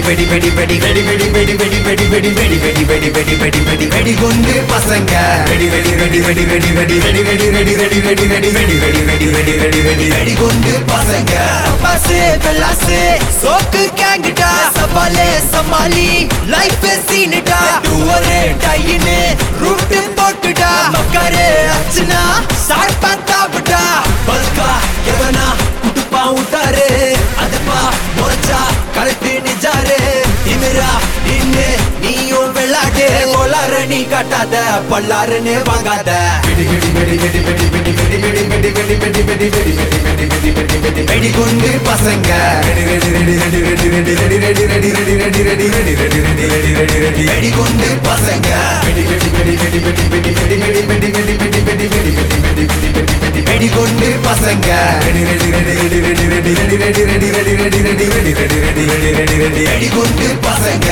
வெடி வெடி வெடி வெடி வெடி வெடி வெடி வெடி வெடி வெடி வெடி வெடி வெடி வெடி வெடி வெடி கொண்டு பசங்க வெடி வெடி வெடி வெடி வெடி வெடி வெடி வெடி வெடி வெடி வெடி வெடி வெடி வெடி வெடி வெடி வெடி வெடி வெடி கொண்டு பசங்க பசு பெல்லாசு சோக்கு கேங்கிட்டா சவாலே சமாளி லைஃப் சீனுடா டூவரே டையின்னு ரூட்டு போட்டுடா மக்கரே அச்சுனா சார் பார்த்தாவிட்டா பல்கா எவனா குட்டுப்பா விட்டாரு அதுப்பா முறைச்சா கழுத்து நிஜாரு திமிரா நின்னு நீயும் வெள்ளாட்டு கோளாற நீ காட்டாத பல்லாருன்னு வாங்காத வெடி வெடி வெடி வெடி வெடி வெடி வெடி வெடி வெடி வெடி வெடி வெடி வெடி வெடி வெடி வெடி வெடி வெடி வெடி கொண்டு பசங்க ready ready ready ready ready ready ready ready ready ready ready ready ready ready ready ready ready ready வெடி கொண்டு பசங்க வெடி வெடி வெடி வெடி வெடி வெடி வெடி வெடி வெடி வெடி வெடி வெடி வெடி வெடி வெடி வெடி வெடி வெடி வெடி கொண்டு பசங்க ready ready ready ready ready ready ready ready ready ready ready ready ready ready ready ready ready ready வெடி கொண்டு பசங்க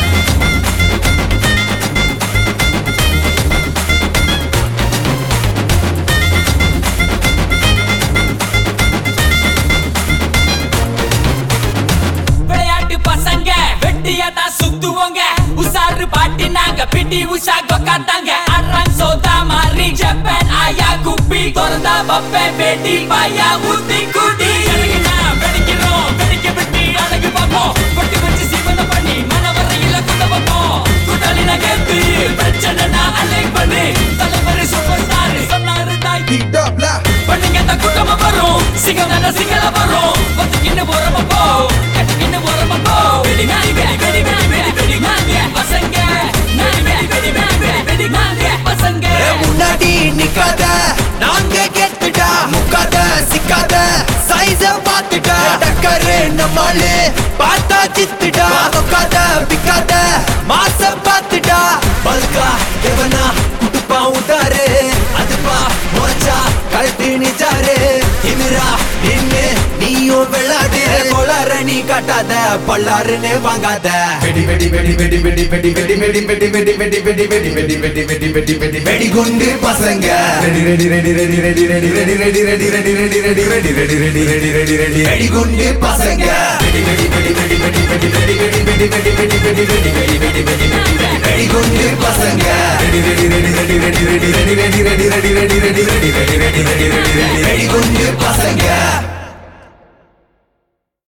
விளையாட்டு பசங்க வெட்டியா தான் சுத்துவோங்க உசாரு பாட்டி நாங்க பிடி உஷா கொக்காத்தாங்க அட்ரான் சோதா மாறி ஜப்பான் ஆயா குப்பி திறந்தா பப்பேன் பேட்டி பாயா ஊத்தி கூட்டி இறங்கினா வெடிக்கிறோம் வெடிக்க விட்டு அழகு பார்ப்போம் கொட்டி வச்சு சீமந்த பண்ணி மனவரையில கொண்டு வைப்போம் கூட்டாளி நகர்த்து பிரச்சனை நான் அலைக் பண்ணு தலைவர் சூப்பர் ஸ்டார் சொன்னாரு தாய் பண்ணுங்க அந்த கூட்டமா வரும் சிங்கம் தான சிங்கள வரும் ஒத்துக்கின்னு போறப்ப போ கட்டிக்கின்னு போறப்ப போ வெடி நாய் வெடி வெடி வெடி வெடி வெடி நாங்க பசங்க நாய் வெடி வெடி வெடி வெடி வெடி நாங்க பசங்க ஏ, முன்னாடி நிக்காத நாங்க கெத்துட்டா முக்காத சிக்காத சைஸ பாத்துட்டா டக்கரு நம்மாளு பார்த்தா சித்துட்டா நொக்காத பிக்காத மாச பாத்துட்டா பல்கா எவனா குட்டுப்பா உதாரு அதுப்பா முறைச்சா கழுத்து நிஜாரு திமிரா நின்னு நீயும் வெள்ளாடு கோளாற நீ காட்டாத பல்லாருன்னு வாங்காத வெடி வெடி வெடி வெடி வெடி வெடி வெடி வெடி வெடி வெடி வெடி வெடி வெடி வெடி வெடி வெடி வெடி வெடி வெடி கொண்டு பசங்க ready ready ready ready ready ready ready ready ready ready ready ready ready ready ready ready ready ready வெடி கொண்டு பசங்க வெடி வெடி வெடி வெடி வெடி வெடி வெடி வெடி வெடி வெடி வெடி வெடி வெடி வெடி வெடி வெடி வெடி வெடி கொண்டு பசங்க ready ready ready ready ready ready ready ready ready ready ready ready ready ready ready ready ready வெடி கொண்டு பசங்க